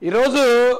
ఈరోజు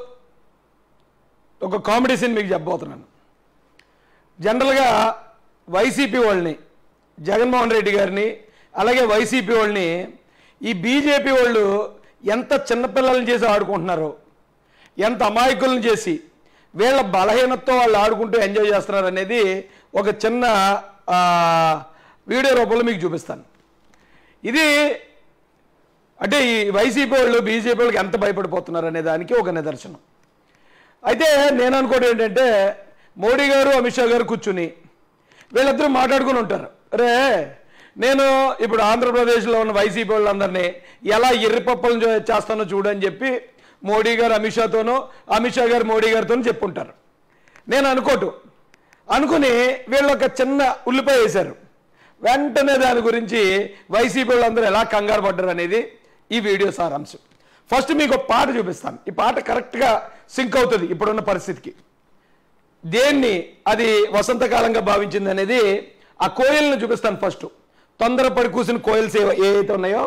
ఒక comedy scene మీకు చెప్పబోతున్నాను జనరల్గా వైసీపీ వాళ్ళని జగన్మోహన్ రెడ్డి గారిని అలాగే వైసీపీ వాళ్ళని ఈ బీజేపీ వాళ్ళు ఎంత చిన్నపిల్లల్ని చేసి ఆడుకుంటున్నారో ఎంత అమాయకులను చేసి వీళ్ళ బలహీనతతో వాళ్ళు ఆడుకుంటూ ఎంజాయ్ చేస్తున్నారు అనేది ఒక చిన్న ఆ, వీడియో రూపంలో మీకు చూపిస్తాను ఇది అంటే ఈ వైసీపీ వాళ్ళు బీజేపీ వాళ్ళకి ఎంత భయపడిపోతున్నారు అనే దానికి ఒక నిదర్శనం అయితే నేను అనుకోవడం ఏంటంటే మోడీ గారు అమిత్ షా గారు కూర్చుని వీళ్ళిద్దరూ మాట్లాడుకుని ఉంటారు రే నేను ఇప్పుడు ఆంధ్రప్రదేశ్లో ఉన్న వైసీపీ వాళ్ళందరినీ ఎలా ఎర్రిపప్పలను చే- చేస్తానో చూడని చెప్పి మోడీ గారు అమిత్ షాతోనూ అమిత్ షా గారు మోడీ గారితో చెప్పుంటారు నేను అనుకోటు అనుకుని వీళ్ళు ఒక చిన్న ఉల్లిపాయ వేశారు వెంటనే దాని గురించి వైసీపీ వాళ్ళందరూ ఎలా కంగారు పడ్డారు అనేది ఈ వీడియో సారాంశం ఫస్ట్ మీకు ఒక పాట చూపిస్తాను ఈ పాట కరెక్ట్గా సింక్ అవుతుంది ఇప్పుడున్న పరిస్థితికి దేన్ని అది వసంతకాలంగా భావించింది అనేది ఆ కోయిల్ని చూపిస్తాను ఫస్ట్ తొందరపడి కూసిన కోయిల్స్ ఏ ఏవైతే ఉన్నాయో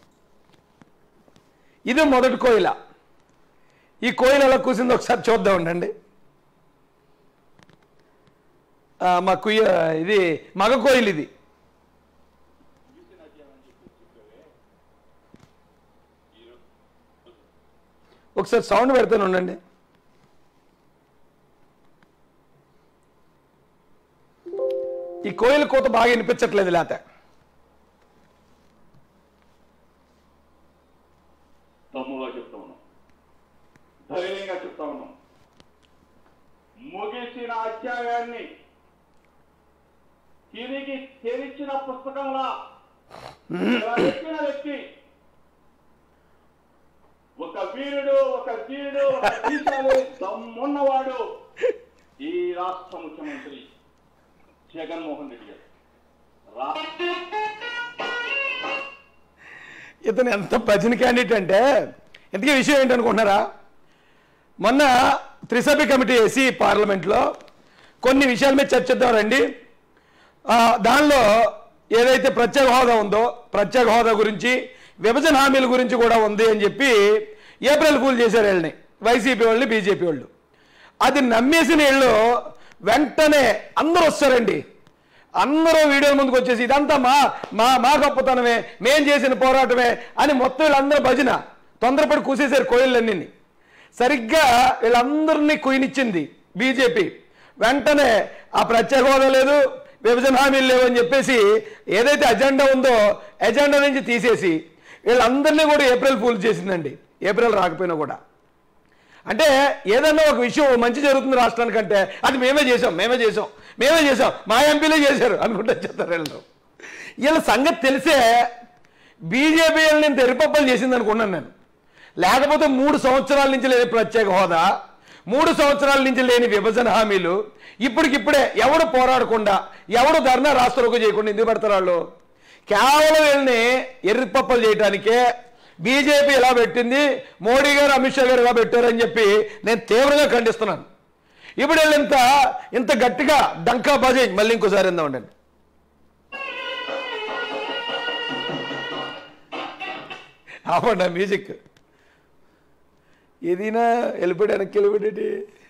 ఇది మొదటి కోయిల ఈ కోయిల ఎలా కూసిందో ఒకసారి చూద్దాం ఉండండి ఆ, మా కుయ్య ఇది మగ కోయిల్ ఇది ఒకసారి సౌండ్ పెడతాను ఉండండి ఈ కోయిల కోత బాగా వినిపించట్లేదు లేత తమ్ముగా చెప్తా ఉన్నాం ధైర్యంగా చెప్తా ఉన్నాం ముగిసిన అధ్యాయాన్ని తిరిగి తెరిచిన పుస్తకంలా ఎక్కిన వ్యక్తి ఒక వీరుడు ఒక ధీరుడు ఒక దీశాలు దమ్మున్నవాడు ఈ రాష్ట్ర ముఖ్యమంత్రి జగన్మోహన్ రెడ్డి గారు రా ఇతను ఎంత భజన క్యాండిడేట్ అంటే ఇంతకీ విషయం ఏంటనుకుంటున్నారా మొన్న త్రిసభ్య కమిటీ వేసి పార్లమెంట్లో కొన్ని విషయాల మీద చర్చిద్దాం రండి ఆ, దానిలో ఏదైతే ప్రత్యేక హోదా ఉందో ప్రత్యేక హోదా గురించి విభజన హామీల గురించి కూడా ఉంది అని చెప్పి ఏప్రిల్ ఫూల్ చేశారు వీళ్ళని వైసీపీ వాళ్ళని బీజేపీ వాళ్ళు అది నమ్మేసిన వీళ్ళు వెంటనే అందరూ వస్తారండి అందరూ వీడియో ముందుకు వచ్చేసి ఇదంతా మా మా మా గొప్పతనమే మేం చేసిన పోరాటమే అని మొత్తం వీళ్ళందరూ భజన తొందరపడి కూసేశారు కోయిళ్ళన్నీ సరిగ్గా వీళ్ళందరినీ కుయినిచ్చింది బీజేపీ వెంటనే ఆ ప్రత్యేక హోదా లేదు విభజన హామీలు లేవు అని చెప్పేసి ఏదైతే అజెండా ఉందో ఎజెండా నుంచి తీసేసి వీళ్ళందరినీ కూడా ఏప్రిల్ ఫూల్ చేసిందండి ఏప్రిల్ రాకపోయినా కూడా అంటే ఏదన్నా ఒక విషయం మంచి జరుగుతుంది రాష్ట్రానికంటే అది మేమే చేసాం మేమే చేసాం మేమే చేసాం మా ఎంపీలే చేశారు అనుకుంటే చెప్తారు వీళ్ళు వీళ్ళ సంగతి తెలిసే బీజేపీ నేను తెరిపప్పలు చేసింది అనుకున్నాను నేను లేకపోతే మూడు సంవత్సరాల నుంచి లేని ప్రత్యేక హోదా మూడు సంవత్సరాల నుంచి లేని విభజన హామీలు ఇప్పటికిప్పుడే ఎవడు పోరాడకుండా ఎవడు ధర్నా రాష్ట్రంలోకి చేయకుండా ఎందుకు పెడతారు వాళ్ళు కేవలం వీళ్ళని ఎర్రిపప్పలు చేయడానికే బీజేపీ ఇలా పెట్టింది మోడీ గారు అమిత్ షా గారు ఇలా పెట్టారని చెప్పి నేను తీవ్రంగా ఖండిస్తున్నాను ఇప్పుడు వీళ్ళు ఇంత ఇంత గట్టిగా డంకా బాజే మళ్ళీ ఇంకోసారి ఎందా ఉండండి ఆపండి ఆ మ్యూజిక్ ఏదైనా వెళ్ళిపోయాడు వెనక్కి వెళ్ళిపోయాడు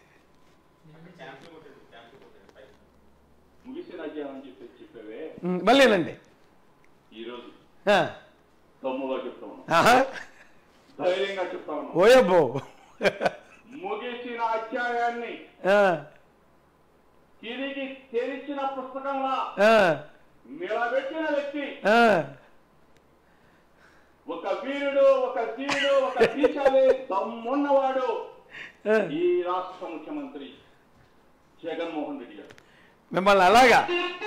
ముగిసిన అధ్యాయం అని చెప్పి చెప్పేవే మళ్ళీనండి ఈరోజు ఆ, తమ్ముగా చెప్తా ఉన్నాం ఆహా, ధైర్యంగా చెప్తా ఉన్నాం ఓయబ్బో ముగిసిన అధ్యాయాన్ని ఆ, తిరిగి తెరిచిన పుస్తకంలా ఆ, నిలబెట్టిన వ్యక్తి ఆ. ఒక వీరుడు ఒక ధీరుడు ఒక దీశాలి దమ్మున్నవాడు ఆ. ఈ రాష్ట్ర ముఖ్యమంత్రి జగన్మోహన్ రెడ్డి గారు మిమ్మల్ని అలాగా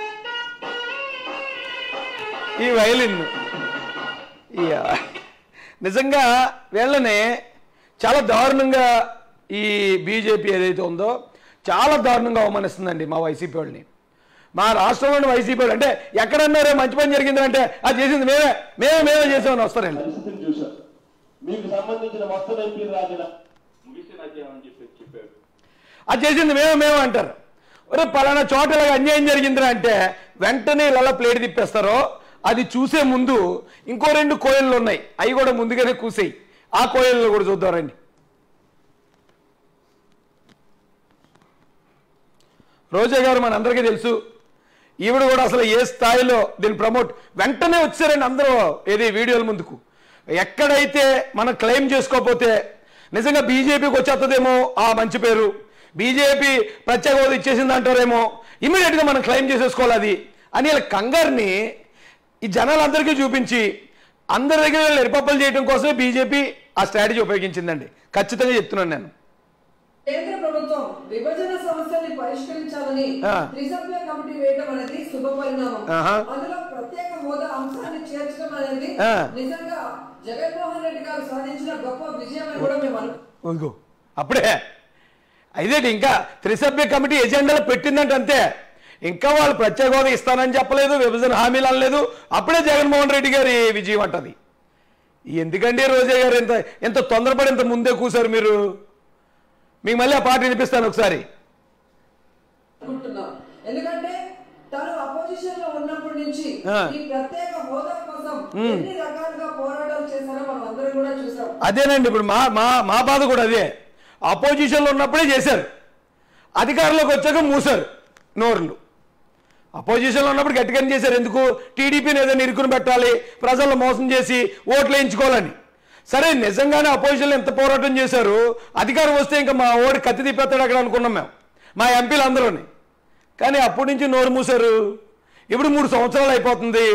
ఈ వైలిన్ ఇయ్య. నిజంగా వీళ్ళని చాలా దారుణంగా ఈ బీజేపీ ఏదైతే ఉందో చాలా దారుణంగా అవమానిస్తుందండి మా వైసీపీ వాళ్ళని మా రాష్ట్రంలోని వైసీపీ వాళ్ళు అంటే ఎక్కడన్నారో మంచి పని జరిగింది అంటే అది చేసింది మేమే మేమే మేమే చేసామని వస్తారండి పరిస్థితిని చూశారు మీకు సంబంధించిన మొత్తం ఎంపీలు రాజీనామా ముగిసిన అధ్యాయం అని చెప్పి చెప్పారు అది చేసింది మేమే మేము అంటారు ఒరే పలానా చోట ఇలాగ అన్యాయం జరిగిందిరా అంటే వెంటనే ఇలా ప్లేట్ తిప్పేస్తారో అది చూసే ముందు ఇంకో రెండు కోయిళ్ళు ఉన్నాయి అవి కూడా ముందుగానే కూసాయి ఆ కోయిల్లో కూడా చూద్దాం రండి రోజా గారు మనందరికీ తెలుసు ఈవిడ కూడా అసలు ఏ స్థాయిలో దీన్ని ప్రమోట్ వెంటనే వచ్చారండి అందరూ ఏది వీడియోల ముందుకు ఎక్కడైతే మనం క్లెయిమ్ చేసుకోకపోతే నిజంగా బీజేపీకి వచ్చేస్తుందేమో ఆ మంచి పేరు బీజేపీ ప్రత్యేక హోదా ఇచ్చేసింది అంటారేమో ఇమీడియట్గా మనం క్లెయిమ్ చేసేసుకోవాలి అది అని వీళ్ళ కంగారుని ఈ జనాలందరికీ చూపించి అందరి దగ్గర వీళ్ళని ఎరిపప్పలు చేయడం కోసమే బీజేపీ ఆ స్ట్రాటజీ ఉపయోగించిందండి ఖచ్చితంగా చెప్తున్నాను నేను కేంద్ర ప్రభుత్వం విభజన సమస్యల్ని పరిష్కరించాలని ఆ. త్రిసభ్య కమిటీ వేయడం అనేది శుభ పరిణామం ఆహా. అందులో ప్రత్యేక హోదా అంశాన్ని చేర్చడం అనేది ఆ. నిజంగా జగన్మోహన్ రెడ్డి గారు సాధించిన గొప్ప విజయం అని కూడా మేము అను ఇదిగో అప్పుడే ఇదేంటి ఇంకా త్రిసభ్య కమిటీ ఎజెండాలో పెట్టిందంటే అంతే ఇంకా వాళ్ళు ప్రత్యేక హోదా ఇస్తానని చెప్పలేదు విభజన హామీలు అనలేదు అప్పుడే జగన్మోహన్ రెడ్డి గారి విజయం అంటది ఎందుకండి రోజా గారు ఇంత ఎంత తొందరపడి ఇంత ముందే కూసారు మీరు మీకు మళ్ళీ ఆ పాట వినిపిస్తాను ఒకసారి అనుకుంటున్నాం ఎందుకంటే తను అపోజిషన్ లో ఉన్నప్పటి నుంచి ఆ. ఈ ప్రత్యేక హోదా కోసం ఎన్ని రకాలుగా పోరాటాలు చేశారో మనం అందరం కూడా చూసాం అదేనండి ఇప్పుడు మా మా మా బాధ కూడా అదే అపోజిషన్లో ఉన్నప్పుడే చేశారు అధికారంలోకి వచ్చాక మూసారు నోర్లు అపోజిషన్లో ఉన్నప్పుడు గట్టిగానే చేశారు ఎందుకు టీడీపీని ఏదైనా ఇరుకుని పెట్టాలి ప్రజలను మోసం చేసి ఓట్లు వేయించుకోవాలని సరే నిజంగానే అపోజిషన్లో ఎంత పోరాటం చేశారు అధికారం వస్తే ఇంకా మా ఓడి కత్తి తిప్పేస్తాడు అక్కడ అనుకున్నాం మేము మా ఎంపీలు అందరూని కానీ అప్పటి నుంచి నోరు మూసారు ఇప్పుడు మూడు సంవత్సరాలు అయిపోతుంది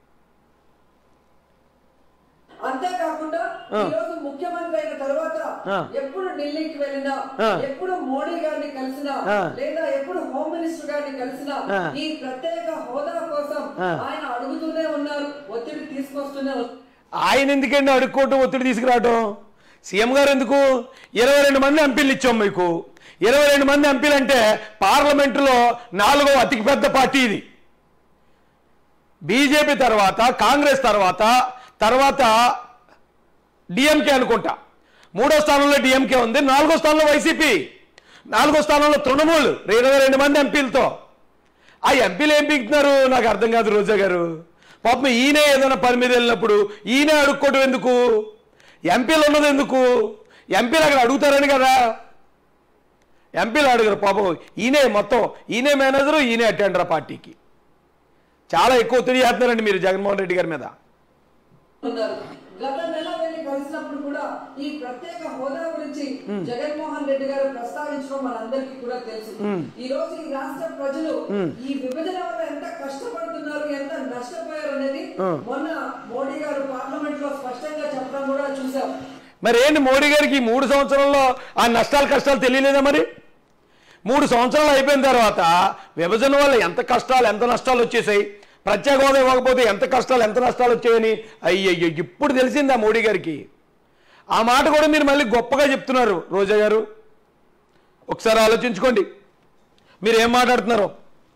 అంతేకాకుండా ఆ. ఈ రోజు ముఖ్యమంత్రి అయిన తర్వాత ఆ. ఎప్పుడు ఢిల్లీకి వెళ్ళినా ఆ. ఎప్పుడు మోడీ గారిని కలిసినా ఆ. లేదా ఎప్పుడు హోమ్ మినిస్టర్ గారిని కలిసినా ఆ. ఈ ప్రత్యేక హోదా కోసం ఆ. ఆయన అడుగుతూనే ఉన్నారు ఒత్తిడి తీసుకొస్తూనే ఉన్నారు ఆయన ఎందుకండి అడుక్కోవటం ఒత్తిడి తీసుకురావటం సీఎం గారు ఎందుకు ఇరవై రెండు మంది ఎంపీలు ఇచ్చాం మీకు ఇరవై రెండు మంది ఎంపీలు అంటే పార్లమెంటులో నాలుగో అతిపెద్ద పార్టీ ఇది బీజేపీ తర్వాత కాంగ్రెస్ తర్వాత తర్వాత డిఎంకే అనుకుంటా మూడో స్థానంలో డిఎంకే ఉంది నాలుగో స్థానంలో వైసీపీ నాలుగో స్థానంలో తృణమూల్ ఇరవై రెండు మంది ఎంపీలతో ఆ ఎంపీలు ఏం పీకుతున్నారు నాకు అర్థం కాదు రోజా గారు పాపం ఈయనే ఏదైనా పని మీద వెళ్ళినప్పుడు ఈయనే అడుక్కోవడం ఎందుకు ఎంపీలు ఉన్నది ఎందుకు ఎంపీలు అక్కడ అడుగుతారని కదా ఎంపీలు అడగరు పాపం ఈయనే మొత్తం ఈయనే మేనేజరు ఈయనే అటెండర్ ఆ పార్టీకి చాలా ఎక్కువ ఒత్తిడి చేస్తున్నారండి మీరు జగన్మోహన్ రెడ్డి గారి మీద ఉన్నారు గత నెల వెళ్ళి కలిసినప్పుడు కూడా ఈ ప్రత్యేక హోదా గురించి జగన్మోహన్ రెడ్డి గారు ప్రస్తావించడం మనందరికీ కూడా తెలుసు ఈ రోజు ఈ రాష్ట్ర ప్రజలు ఈ విభజన వల్ల ఎంత కష్టపడుతున్నారు ఎంత నష్టపోయారు అనేది మొన్న మోడీ గారు పార్లమెంట్ లో స్పష్టంగా చెప్పడం కూడా చూసాం మరి ఏంటి మోడీ గారికి ఈ మూడు సంవత్సరాల్లో ఆ నష్టాలు కష్టాలు తెలియలేదా మరి మూడు సంవత్సరాలు అయిపోయిన తర్వాత విభజన వల్ల ఎంత కష్టాలు ఎంత నష్టాలు వచ్చేసాయి ప్రత్యేక హోదా ఇవ్వకపోతే ఎంత కష్టాలు ఎంత నష్టాలు వచ్చాయని అయ్యయ్యో ఇప్పుడు తెలిసింది ఆ మోడీ గారికి ఆ మాట కూడా మీరు మళ్ళీ గొప్పగా చెప్తున్నారు రోజా గారు ఒకసారి ఆలోచించుకోండి మీరు ఏం మాట్లాడుతున్నారో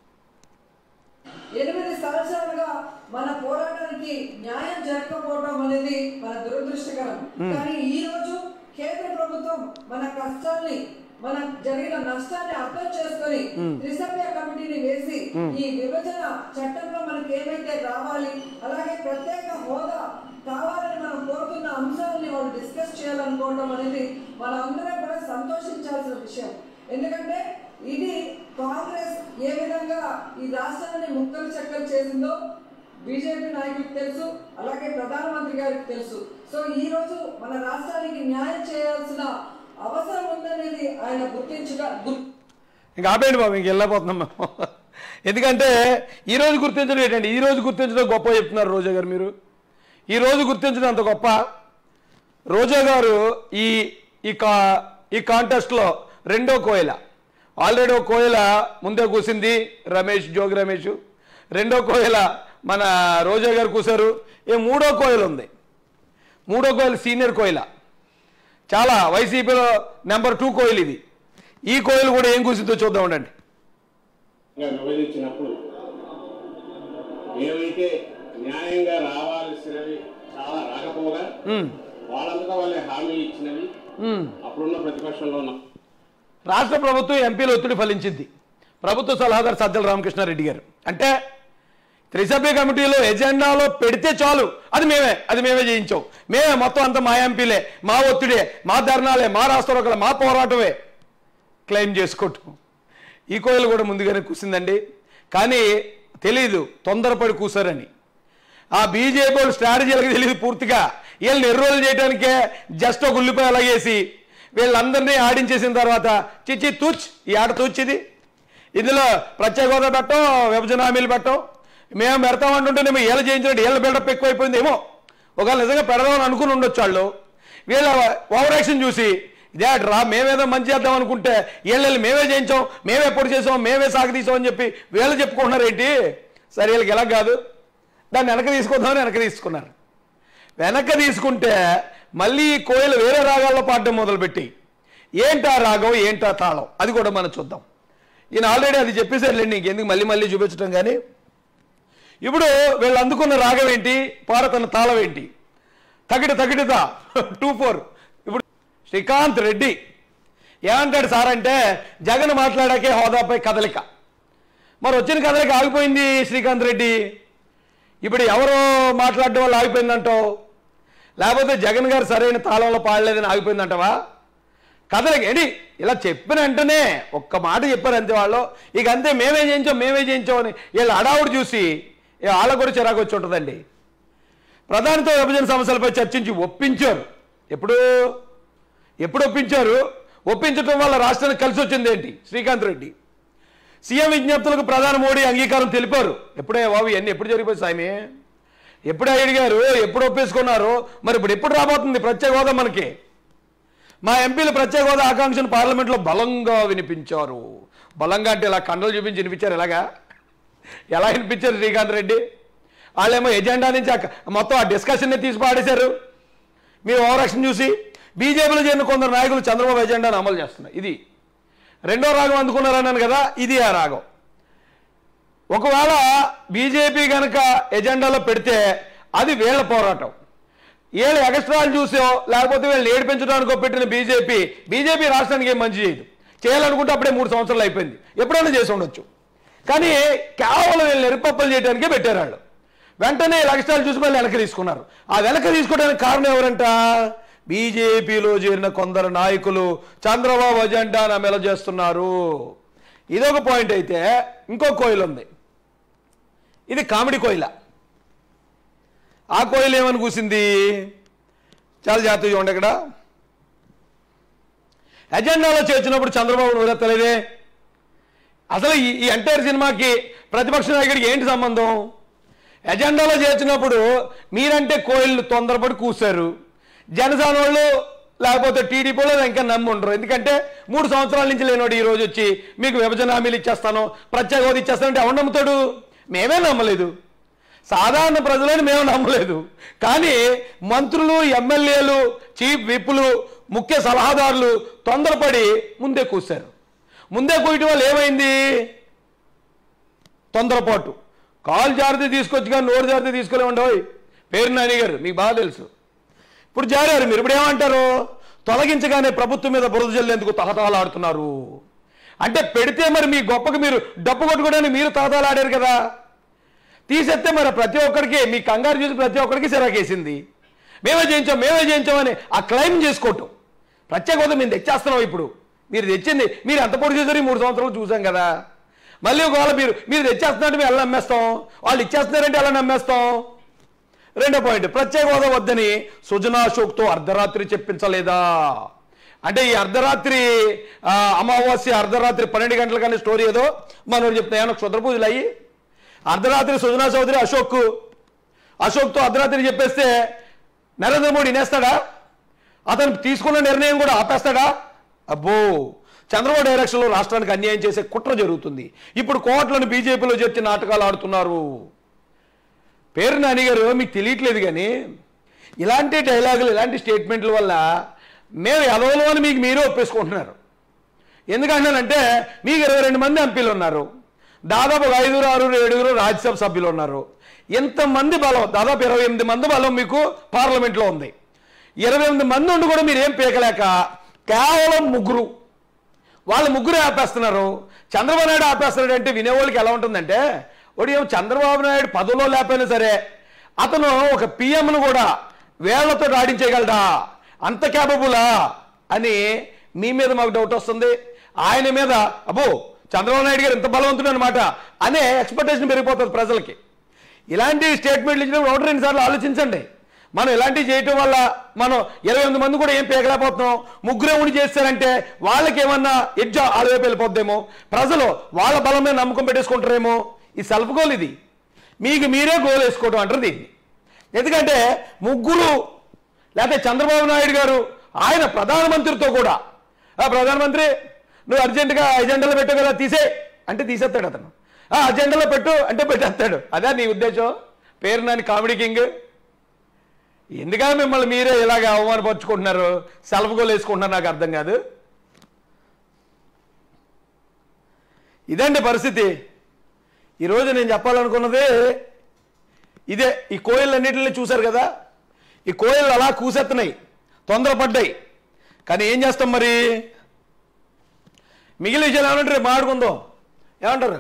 ఎనిమిది సంవత్సరాలుగా మన పోరాటానికి న్యాయం జరగకపోవడం అనేది మన దురదృష్టకరం కానీ ఈ రోజు కేంద్ర ప్రభుత్వం మన కష్టాల్ని మన జరిగిన నష్టాన్ని అర్థం చేసుకొని త్రిసభ్య కమిటీని వేసి ఈ విభజన చట్టంలో మనకి ఏమైతే రావాలి అలాగే ప్రత్యేక హోదా కావాలని మనం కోరుతున్న అంశాలని వాళ్ళు డిస్కస్ చేయాలనుకోవడం అనేది మన అందరం కూడా సంతోషించాల్సిన విషయం ఎందుకంటే ఇది కాంగ్రెస్ ఏ విధంగా ఈ రాష్ట్రాన్ని ముక్కలు చెక్కలు చేసిందో బీజేపీ నాయకులకు తెలుసు అలాగే ప్రధానమంత్రి గారికి తెలుసు సో ఈ రోజు మన రాష్ట్రానికి న్యాయం చేయాల్సిన అవసరం ఉందనేది ఆయన గుర్తించగా గుర్- ఇంకా ఆపేయండి బాబు ఇంక వెళ్ళిపోతున్నాం మేము ఎందుకంటే ఈ రోజు గుర్తించడం ఏంటండి ఈ రోజు గుర్తించడం గొప్ప చెప్తున్నారు రోజా గారు మీరు ఈ రోజు గుర్తించడం అంత గొప్ప రోజా గారు ఈ ఈ కా ఈ కాంటెస్ట్లో రెండో కోయిల ఆల్రెడీ ఒక కోయిల ముందే కూసింది రమేష్ జోగి రమేష్ రెండో కోయిల మన రోజా గారు కూసారు ఏ మూడో కోయిల ఉంది మూడో కోయిల సీనియర్ కోయిల చాలా వైసీపీలో నెంబర్ టూ కోయిల్ ఇది ఈ కోయిల్ కూడా ఏం కూసిందో చూద్దాం ఉండండి ఇంకా విభజించినప్పుడు ఏవైతే న్యాయంగా రావాల్సినవి చాలా రాకపోగా వాళ్ళంతగా వాళ్ళే హామీ ఇచ్చినవి అప్పుడున్న ప్రతిపక్షంలో ఉన్న రాష్ట్ర ప్రభుత్వం ఎంపీల ఒత్తిడి ఫలించింది ప్రభుత్వ సలహాదారు సజ్జల రామకృష్ణారెడ్డి గారు అంటే త్రిసభ్య కమిటీలో ఎజెండాలో పెడితే చాలు అది మేమే అది మేమే చేయించాం మేమే మొత్తం అంతా మా ఎంపీలే మా ఒత్తిడే మా ధర్నాలే మా రాష్ట్ర మా పోరాటమే క్లెయిమ్ చేసుకుంటాం ఈ కోయిలు కూడా ముందుగానే కూసిందండి కానీ తెలీదు తొందరపడి కూసారని ఆ బీజేపీ వాళ్ళు స్ట్రాటజీలకు తెలియదు పూర్తిగా వీళ్ళని ఎర్రోలు చేయడానికే జస్ట్ ఒక ఉల్లిపాయ అలాగేసి వీళ్ళందరినీ ఆడించేసిన తర్వాత చిచ్చి తూచ్ ఈ ఆట తూచిది ఇందులో ప్రత్యేక హోదా పెట్టం విభజన హామీలు పెట్టం మేము పెడతాం అంటుంటేనేమో వీళ్ళు చేయించినట్టు వీళ్ళ బిల్డప్ ఎక్కువైపోయింది ఏమో ఒకవేళ నిజంగా పెడదామని అనుకుని ఉండొచ్చు వాళ్ళు వీళ్ళ ఓవర్ యాక్షన్ చూసి ఇదే రా మేమేదో మంచి చేద్దాం అనుకుంటే వీళ్ళు మేమే చేయించాం మేమే పొడి చేసాం మేమే సాగదీసాం అని చెప్పి వీళ్ళు చెప్పుకుంటున్నారు ఏంటి సరే వీళ్ళకి ఎలా కాదు దాన్ని వెనక తీసుకుందామని వెనక తీసుకున్నారు వెనక తీసుకుంటే మళ్ళీ ఈ కోయిలు వేరే రాగాల్లో పాడడం మొదలుపెట్టి ఏంటా రాగం ఏంటా తాళం అది కూడా మనం చూద్దాం ఈయన ఆల్రెడీ అది చెప్పేసారులేండి ఇంకెందుకు మళ్ళీ మళ్ళీ చూపించడం కానీ ఇప్పుడు వీళ్ళు అందుకున్న రాగం ఏంటి పాడతన్న తాళం ఏంటి తగిట తగిటత టూ ఫోర్ ఇప్పుడు శ్రీకాంత్ రెడ్డి ఏమంటాడు సార్ అంటే జగన్ మాట్లాడాకే హోదాపై కదలిక మరి వచ్చిన కదలిక ఆగిపోయింది శ్రీకాంత్ రెడ్డి ఇప్పుడు ఎవరు మాట్లాడడం వల్ల ఆగిపోయిందంటావు లేకపోతే జగన్ గారు సరైన తాళంలో పాడలేదని ఆగిపోయిందంటవా కథలకి ఏంటి ఇలా చెప్పిన వెంటనే ఒక్క మాట చెప్పారు అంతే వాళ్ళు ఇక అంతే మేమే చేయించాం మేమే చేయించాం అని వీళ్ళు అడావుడు చూసి ఇక వాళ్ళకు కూడా చిరాకు వచ్చి ఉంటుందండి ప్రధానితో విభజన సమస్యలపై చర్చించి ఒప్పించారు ఎప్పుడు ఎప్పుడు ఒప్పించారు ఒప్పించడం వల్ల రాష్ట్రానికి కలిసి వచ్చింది ఏంటి శ్రీకాంత్ రెడ్డి సీఎం విజ్ఞప్తులకు ప్రధాని మోడీ అంగీకారం తెలిపారు ఎప్పుడే బాబు ఇవన్నీ ఎప్పుడు జరిగిపోయి సామి ఎప్పుడే అడిగారు ఎప్పుడు ఒప్పేసుకున్నారు మరి ఇప్పుడు ఎప్పుడు రాబోతుంది ప్రత్యేక హోదా మనకి మా ఎంపీలు ప్రత్యేక హోదా ఆకాంక్షను పార్లమెంట్లో బలంగా వినిపించారు బలంగా అంటే ఇలా కండలు చూపించి వినిపించారు ఎలాగా ఎలా వినిపించారు శ్రీకాంత్ రెడ్డి వాళ్ళేమో ఎజెండా నుంచి ఆ- మొత్తం ఆ డిస్కషన్ని తీసి పాడేశారు మీ ఓవరాక్షన్ చూసి బీజేపీలో చేరిన కొందరు నాయకులు చంద్రబాబు ఎజెండాను అమలు చేస్తున్నారు ఇది రెండో రాగం అందుకున్నారన్నాను కదా ఇది ఆ రాగం ఒకవేళ బీజేపీ కనుక ఎజెండాలో పెడితే అది వీళ్ళ పోరాటం వీళ్ళు ఎక్స్ట్రాలు చూసో లేకపోతే వీళ్ళు ఏడిపించడానికో పెట్టిన బీజేపీ బీజేపీ రాష్ట్రానికి ఏం మంచి చేయదు చేయాలనుకుంటే అప్పుడే మూడు సంవత్సరాలు అయిపోయింది ఎప్పుడైనా చేసి ఉండొచ్చు కానీ కేవలం వీళ్ళు ఎరుపప్పలు చేయడానికే పెట్టారు వాళ్ళు వెంటనే ఎక్స్ట్రాలు చూసి మళ్ళీ వెనక్కి తీసుకున్నారు ఆ వెనక్కి తీసుకోవడానికి కారణం ఎవరంట బీజేపీలో చేరిన కొందరు నాయకులు చంద్రబాబు అజెండాను అమలు చేస్తున్నారు ఇదొక పాయింట్ అయితే ఇంకో కోయిల్ ఉంది ఇది కామెడీ కోయిల ఆ కోయిల్ ఏమని కూసింది చాలా జాగ్రత్తగా చూడండి ఇక్కడ ఎజెండాలో చేర్చినప్పుడు చంద్రబాబు నోరెత్తలేదే అసలు ఈ ఈ ఎంటైర్ సినిమాకి ప్రతిపక్ష నాయకుడికి ఏంటి సంబంధం ఎజెండాలో చేర్చినప్పుడు మీరంటే కోయిళ్ళు తొందరపడి కూశారు జనసేన వాళ్ళు లేకపోతే టీడీపీ వాళ్ళు ఇంకా నమ్మి ఉండరు ఎందుకంటే మూడు సంవత్సరాల నుంచి లేనోడు ఈ రోజు వచ్చి మీకు విభజన హామీలు ఇచ్చేస్తాను ప్రత్యేక హోదా ఇచ్చేస్తానంటే ఎవరు నమ్ముతాడు మేమే నమ్మలేదు సాధారణ ప్రజలని మేము నమ్మలేదు కానీ మంత్రులు ఎమ్మెల్యేలు చీఫ్ విప్పులు ముఖ్య సలహాదారులు తొందరపడి ముందే కూశారు ముందే కూయటం వల్ల ఏమైంది తొందరపాటు కాలు జారితే తీసుకొచ్చి కానీ నోరు జారితే తీసుకోలేమండి పేరు నాని గారు మీకు బాగా తెలుసు ఇప్పుడు జారారు మీరు ఇప్పుడు ఏమంటారు తొలగించగానే ప్రభుత్వం మీద బురద జల్లేందుకు తహతహలాడుతున్నారు అంటే పెడితే మరి మీ గొప్పకి మీరు డప్పు కొట్టుకోవడానికి మీరు తహతహలాడారు కదా తీసేస్తే మరి ప్రతి ఒక్కరికి మీ కంగారు చూసి ప్రతి ఒక్కరికి సిరాకేసింది మేమే చేయించాం మేమే చేయించామని ఆ క్లైమ్ చేసుకోవటం ప్రత్యేక హోదా మేము తెచ్చేస్తున్నాం ఇప్పుడు మీరు తెచ్చింది మీరు ఎంత పొడి చేశారు ఈ మూడు సంవత్సరాలు చూసాం కదా మళ్ళీ ఒకవేళ మీరు మీరు తెచ్చేస్తున్నారంటే మేము ఎలా నమ్మేస్తాం వాళ్ళు ఇచ్చేస్తున్నారంటే ఎలా నమ్మేస్తాం రెండో పాయింట్ ప్రత్యేక హోదా వద్దని సుజనా అశోక్తో అర్ధరాత్రి చెప్పించలేదా అంటే ఈ అర్ధరాత్రి ఆ, అమావాస్య అర్ధరాత్రి పన్నెండు గంటల కానీ స్టోరీ ఏదో మనోడు చెప్తే ఏమన్నా క్షుద్ర పూజలు అయ్యి అర్ధరాత్రి సుజనా చౌదరి అశోక్ అశోక్తో అర్ధరాత్రి చెప్పేస్తే నరేంద్ర మోడీ నేస్తాడా అతను తీసుకున్న నిర్ణయం కూడా ఆపేస్తాడా అబ్బో చంద్రబాబు డైరెక్షన్లో రాష్ట్రానికి అన్యాయం చేసే కుట్ర జరుగుతుంది ఇప్పుడు కోట్లను బీజేపీలో చేర్చి నాటకాలు ఆడుతున్నారు పేరు నాని గారు మీకు తెలియట్లేదు కానీ ఇలాంటి డైలాగులు ఇలాంటి స్టేట్మెంట్ల వల్ల మేము ఎదవలు అని మీకు మీరే ఒప్పేసుకుంటున్నారు ఎందుకంటానంటే మీకు ఇరవై రెండు మంది ఎంపీలు ఉన్నారు దాదాపు ఒక ఐదుగురు ఆరుగురు ఏడుగురు రాజ్యసభ సభ్యులు ఉన్నారు ఎంతమంది బలం దాదాపు ఇరవై ఎనిమిది మంది బలం మీకు పార్లమెంట్లో ఉంది ఇరవై ఎనిమిది మంది ఉండి కూడా మీరు ఏం పీకలేక కేవలం ముగ్గురు వాళ్ళు ముగ్గురు ఆపేస్తున్నారు చంద్రబాబు నాయుడు ఆపేస్తున్నాడు అంటే వినేవాళ్ళకి ఎలా ఉంటుందంటే వాడు ఏమో చంద్రబాబు నాయుడు పదవిలో లేకపోయినా సరే అతను ఒక పిఎంను కూడా వేళ్లతో ఆడించేయగలడా అంత క్యాపబులా అని మీ మీద మాకు డౌట్ వస్తుంది ఆయన మీద అబ్బో చంద్రబాబు నాయుడు గారు ఇంత బలవంతుడు అనమాట అనే ఎక్స్పెక్టేషన్ పెరిగిపోతుంది ప్రజలకి ఇలాంటి స్టేట్మెంట్లు ఇచ్చినప్పుడు ఒకటి రెండు సార్లు ఆలోచించండి మనం ఇలాంటివి చేయటం వల్ల మనం ఇరవై ఎనిమిది మంది కూడా ఏం పేకలేకపోతున్నాం ముగ్గురే ఉండి చేస్తారంటే వాళ్ళకి ఏమన్నా ఎడ్జ ఆడవైపు వెళ్ళిపోద్దేమో ప్రజలు వాళ్ళ బలం మీద నమ్మకం పెట్టేసుకుంటారేమో ఈ సెల్ఫ్ గోల్ ఇది మీకు మీరే గోల్ వేసుకోవడం అంటారు దీన్ని ఎందుకంటే ముగ్గురు లేకపోతే చంద్రబాబు నాయుడు గారు ఆయన ప్రధానమంత్రితో కూడా ఆ ప్రధానమంత్రి నువ్వు అర్జెంటుగా ఎజెండాలో పెట్టు కదా తీసే అంటే తీసేస్తాడు అతను ఆ అజెండాలో పెట్టు అంటే పెట్టేస్తాడు అదే నీ ఉద్దేశం పేరు నాని కామెడీ కింగ్ ఎందుగా మిమ్మల్ని మీరే ఇలాగ అవమానపరుచుకుంటున్నారు సెల్ఫ్ గోల్ వేసుకుంటున్నారు నాకు అర్థం కాదు ఇదండి పరిస్థితి ఈరోజు నేను చెప్పాలనుకున్నది ఇదే ఈ కోయిలన్నింటినీ చూశారు కదా ఈ కోయిలు అలా కూసెత్తున్నాయి తొందరపడ్డాయి కానీ ఏం చేస్తాం మరి మిగిలిన విషయాలు ఏమంటారు రేపు మాట్లాడుకుందాం ఏమంటారు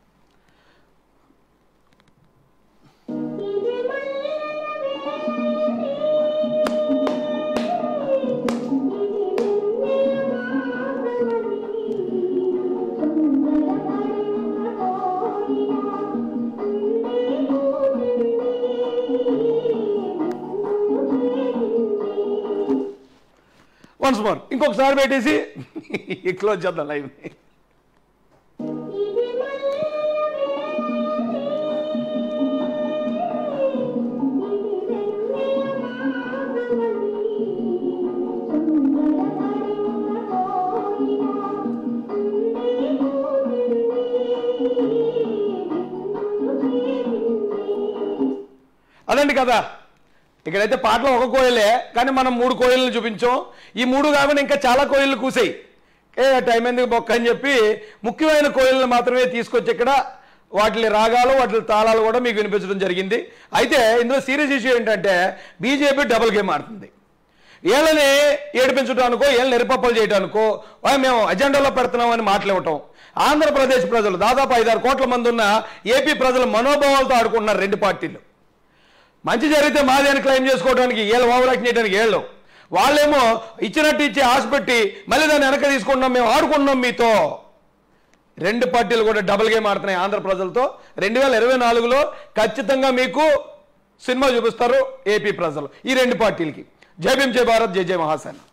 వన్స్ మోర్ ఇంకొకసారి పెట్టేసి క్లోజ్ చేద్దాం లైవ్ అదండి కదా ఇక్కడైతే పాటలో ఒక కోయిలే కానీ మనం మూడు కోయిలను చూపించాం ఈ మూడు కాకుండా ఇంకా చాలా కోయిలు కూసాయి ఏ టైం ఎందుకు బొక్క అని చెప్పి ముఖ్యమైన కోయిలను మాత్రమే తీసుకొచ్చి ఇక్కడ వాటి రాగాలు వాటి తాళాలు కూడా మీకు వినిపించడం జరిగింది అయితే ఇందులో సీరియస్ ఇష్యూ ఏంటంటే బీజేపీ డబుల్ గేమ్ ఆడుతుంది వీళ్ళని ఏడిపించడానికో వీళ్ళని నిరపప్పలు చేయడానికో "ఓయ్, మేము అజెండాలో పెడుతున్నామని మాట్లాడటం ఆంధ్రప్రదేశ్ ప్రజలు దాదాపు ఐదారు కోట్ల మంది ఉన్న ఏపీ ప్రజల మనోభావాలతో ఆడుకుంటున్నారు రెండు పార్టీలు మంచి జరిగితే మాది అని క్లెయిమ్ చేసుకోవడానికి వీళ్ళు ఓవరాక్షన్ చేయడానికి వీళ్ళు వాళ్ళేమో ఇచ్చినట్టు ఇచ్చి ఆశ పెట్టి మళ్ళీ దాన్ని వెనక తీసుకుంటున్నాం మేము ఆడుకుంటున్నాం మీతో రెండు పార్టీలు కూడా డబుల్ గేమ్ ఆడుతున్నాయి ఆంధ్ర ప్రజలతో రెండు వేల ఇరవై నాలుగులో ఖచ్చితంగా మీకు సినిమా చూపిస్తారు ఏపీ ప్రజలు ఈ రెండు పార్టీలకి జై భీమ్ జై భారత్ జై జై మహాసేన